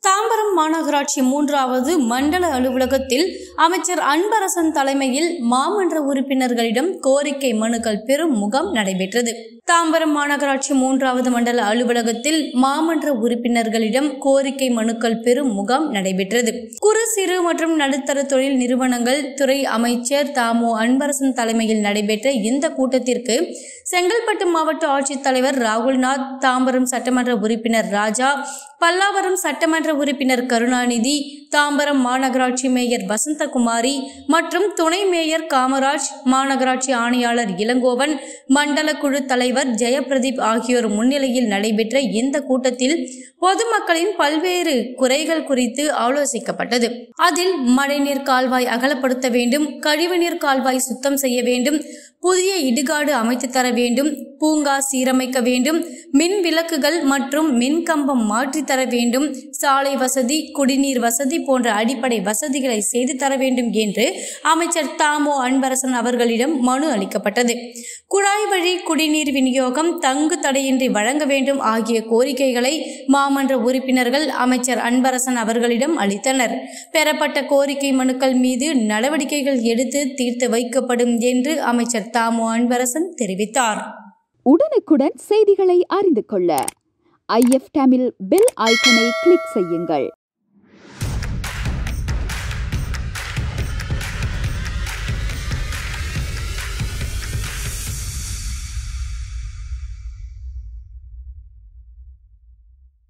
தாம்பரம் மாநகராட்சி மூன்றாவது மண்டல அலுவலகத்தில் அமைச்சர் அன்பரசன் தலைமையில் மாமன்ற உறுப்பினர்களிடம் கோரிக்கை மனுக்கள் பெறும் முகாம் நடைபெற்றது தாம்பரம் மாநகராட்சி மூன்றாவது மண்டல அலுவலகத்தில் மாமன்ற உறுப்பினர்களிடம் கோரிக்கை மனுக்கள் பெறும் முகாம் நடைபெற்றது குறு சிறு மற்றும் நடுத்தர தொழில் நிறுவனங்கள் துறை அமைச்சர் தாமோ அன்பரசன் தலைமையில் நடைபெற்ற இந்த கூட்டத்திற்கு செங்கல்பட்டு மாவட்ட ஆட்சித்தலைவர் ராகுல்நாத் தாம்பரம் சட்டமன்ற உறுப்பினர் ராஜா பல்லாவரம் சட்டமன்ற உறுப்பினர் கருணாநிதி தாம்பரம் மாநகராட்சி மேயர் வசந்தகுமாரி மற்றும் துணை மேயர் காமராஜ் மாநகராட்சி ஆணையாளர் இளங்கோவன் மண்டல குழு தலைவர் ஜெயபிரதீப் ஆகியோர் முன்னிலையில் நடைபெற்ற இந்த கூட்டத்தில் பொதுமக்களின் பல்வேறு குறைகள் குறித்து ஆலோசிக்கப்பட்டது அதில் மழைநீர் கால்வாய் அகலப்படுத்த வேண்டும் கழிவுநீர் கால்வாய் சுத்தம் செய்ய வேண்டும் புதிய இடுகாடு அமைத்து தர வேண்டும் பூங்கா சீரமைக்க வேண்டும் மின் விளக்குகள் மற்றும் மின் கம்பம் மாற்றித் தர வேண்டும் சாலை வசதி குடிநீர் வசதி போன்ற அடிப்படை வசதிகளை செய்து தர வேண்டும் என்று அமைச்சர் தாமோ அன்பரசன் அவர்களிடம் மனு அளிக்கப்பட்டது குழாய் வழி குடிநீர் விநியோகம் தங்கு தடையின்றி வழங்க வேண்டும் ஆகிய கோரிக்கைகளை மாமன்ற உறுப்பினர்கள் அமைச்சர் அன்பரசன் அவர்களிடம் அளித்தனர் பெறப்பட்ட கோரிக்கை மனுக்கள் மீது நடவடிக்கைகள் எடுத்து தீர்த்து வைக்கப்படும் என்று அமைச்சர் தாமோ அன்பரசன் தெரிவித்தார் உடனுக்குடன் செய்திகளை அறிந்து கொள்ள ஐஎஃப் தமிழ் பெல் ஐக்கனை கிளிக் செய்யுங்கள்